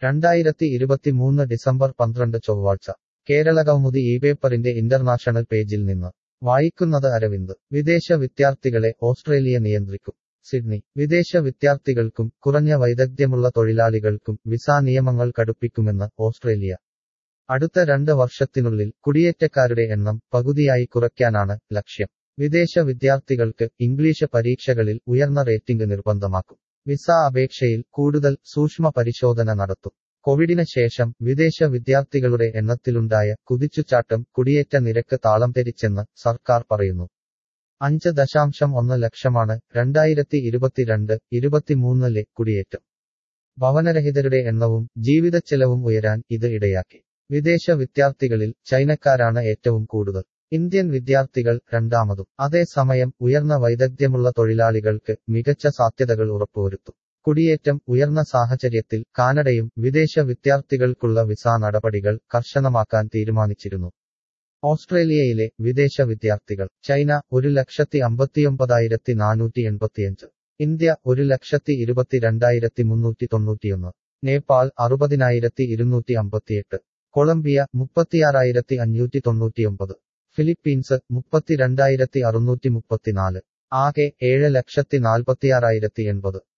രണ്ടായിരത്തി ഇരുപത്തിമൂന്ന് ഡിസംബർ പന്ത്രണ്ട് ചൊവ്വാഴ്ച കേരളകൗമുദി ഈ പേപ്പറിന്റെ ഇന്റർനാഷണൽ പേജിൽ നിന്ന് വായിക്കുന്നത് അരവിന്ദ് വിദേശ വിദ്യാർത്ഥികളെ ഓസ്ട്രേലിയ നിയന്ത്രിക്കും സിഡ്നി വിദേശ വിദ്യാർത്ഥികൾക്കും കുറഞ്ഞ വൈദഗ്ധ്യമുള്ള തൊഴിലാളികൾക്കും വിസ നിയമങ്ങൾ കടുപ്പിക്കുമെന്ന് ഓസ്ട്രേലിയ അടുത്ത രണ്ട് വർഷത്തിനുള്ളിൽ കുടിയേറ്റക്കാരുടെ എണ്ണം പകുതിയായി കുറയ്ക്കാനാണ് ലക്ഷ്യം വിദേശ വിദ്യാർത്ഥികൾക്ക് ഇംഗ്ലീഷ് പരീക്ഷകളിൽ ഉയർന്ന റേറ്റിംഗ് നിർബന്ധമാക്കും വിസ അപേക്ഷയിൽ കൂടുതൽ സൂക്ഷ്മ പരിശോധന നടത്തും കോവിഡിന് ശേഷം വിദേശ വിദ്യാർത്ഥികളുടെ എണ്ണത്തിലുണ്ടായ കുതിച്ചുചാട്ടം കുടിയേറ്റ നിരക്ക് താളം തെരിച്ചെന്ന് സർക്കാർ പറയുന്നു അഞ്ച് ദശാംശം ഒന്ന് ലക്ഷമാണ് രണ്ടായിരത്തി ഇരുപത്തിരണ്ട് ഇരുപത്തിമൂന്നിലെ കുടിയേറ്റം ഭവനരഹിതരുടെ എണ്ണവും ജീവിതച്ചെലവും ഉയരാൻ ഇത് ഇടയാക്കി വിദേശ വിദ്യാർത്ഥികളിൽ ചൈനക്കാരാണ് ഏറ്റവും കൂടുതൽ ഇന്ത്യൻ വിദ്യാർത്ഥികൾ രണ്ടാമതും അതേസമയം ഉയർന്ന വൈദഗ്ധ്യമുള്ള തൊഴിലാളികൾക്ക് മികച്ച സാധ്യതകൾ ഉറപ്പുവരുത്തും കുടിയേറ്റം ഉയർന്ന സാഹചര്യത്തിൽ കാനഡയും വിദേശ വിദ്യാർത്ഥികൾക്കുള്ള വിസ നടപടികൾ കർശനമാക്കാൻ തീരുമാനിച്ചിരുന്നു ഓസ്ട്രേലിയയിലെ വിദേശ വിദ്യാർത്ഥികൾ ചൈന ഒരു ലക്ഷത്തി അമ്പത്തിയൊമ്പതായിരത്തി നാനൂറ്റി എൺപത്തിയഞ്ച് ഇന്ത്യ ഒരു ലക്ഷത്തി ഇരുപത്തിരണ്ടായിരത്തി മുന്നൂറ്റി തൊണ്ണൂറ്റിയൊന്ന് നേപ്പാൾ അറുപതിനായിരത്തി ഇരുന്നൂറ്റി അമ്പത്തിയെട്ട് കൊളംബിയ മുപ്പത്തിയാറായിരത്തി അഞ്ഞൂറ്റി തൊണ്ണൂറ്റിയൊമ്പത് ഫിലിപ്പീൻസ് മുപ്പത്തിരണ്ടായിരത്തി അറുന്നൂറ്റി മുപ്പത്തിനാല് ആകെ ഏഴ് ലക്ഷത്തി നാൽപ്പത്തിയാറായിരത്തി എൺപത്